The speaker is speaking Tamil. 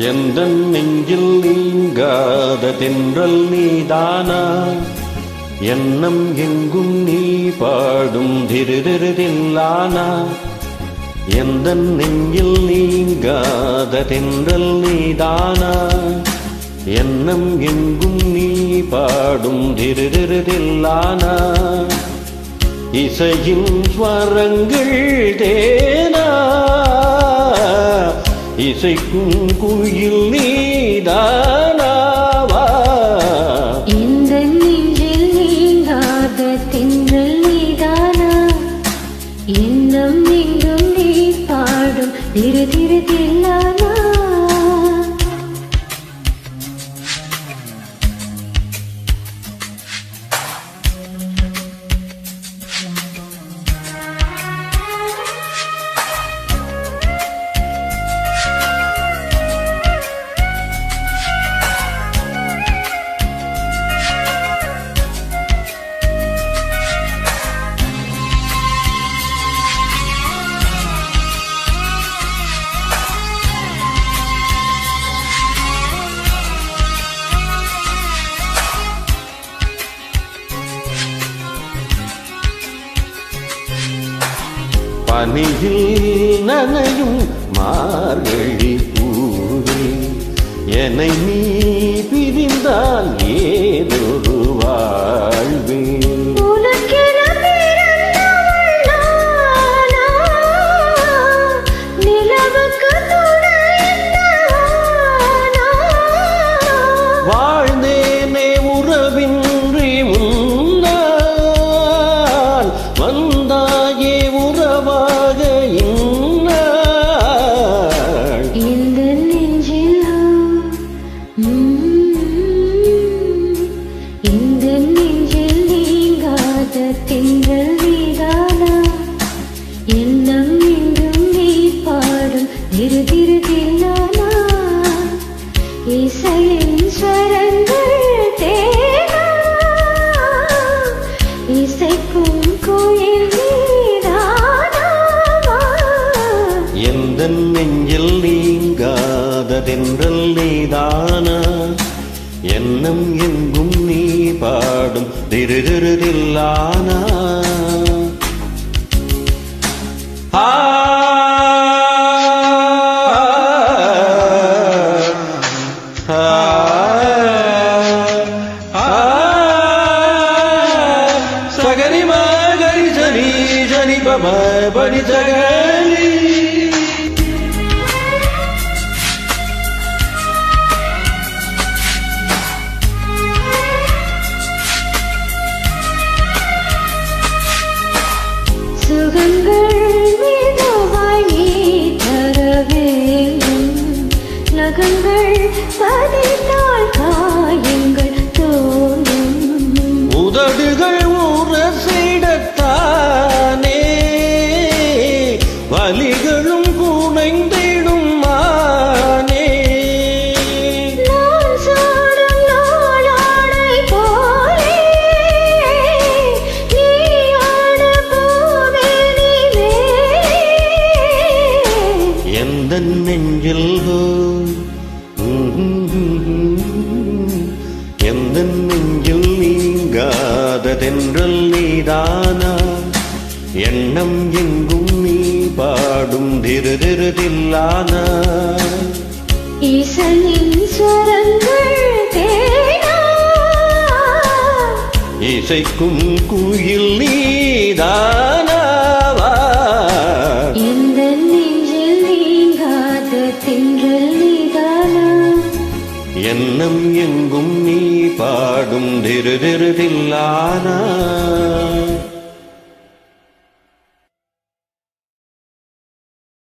எந்த நெஞ்சில் நீங்காத தென்றல் நீதானா எண்ணம் எங்கும் நீ பாடும் திருதிருதில்லானா எந்த நெஞ்சில் நீங்காத தென்றல் நீதானா எண்ணம் எங்கும் நீ பாடும் திருதிருதில்லானா இசையின் ஸ்வரங்கள் தேனா இசைக்கும் குயில் நீதானாவா இந்த நெஞ்சில் நீங்காத தென்றல் நீதானா எண்ணம் எங்கும் நீ பாடும் திரு திரு தில்லானா பனியில் நனையும் மார்கழி பூவே என்னை நீ பிரிந்தால் ஏதொரு வாழ்வே உனக்கென பிறந்தவள் நானா? நிலவுக்கு துணை நானா? வாழ்ந்தேனே உறவின்றி முன்னால் வந்தாயே உறவாக இந்நாள் இந்த நெஞ்சில் ம், இந்த நெஞ்சில் நீங்காத திங்கள் நீதானா எண்ணம் எங்கும் நீ பாடும் திரு திரு தில்லானா இசையின் ஸ்வரங்கள் தேனா இசைக்கும் கோயில் நீதானாவா எந்த நெஞ்சில் நீங்காததென்றல் நீதானா எண்ணம் எங்கும் நீ பாடும் திருதிருதில்லானா ஆ ஆ ஆ சகரி மகரி சனி சனி பம படி சகரி சுகங்கள் மெதுவாய் நீ தர வேண்டும் நகங்கள் பதித்தால் காயங்கள் தோன்றும் உதடுகள் உரசிடத்தானே வலிகளும் குனைந்திடும் மானே நான் சாடும் நாளாடை போலே நீ ஆட போவேனிலே எந்த நெஞ்சில் எந்த நெஞ்சில் நீங்காததென்றல் நீதானா எண்ணம் எங்கும் நீ பாடும் திருதிருதில்லானா இசையின் ஸ்வரங்கள் தேனா இசைக்கும் குயில் நீதானாவா எந்த நெஞ்சில் நீங்காத திங்கள் நீதானா எண்ணம் எங்கும் நீ பாடும் திருதிருதில்லானா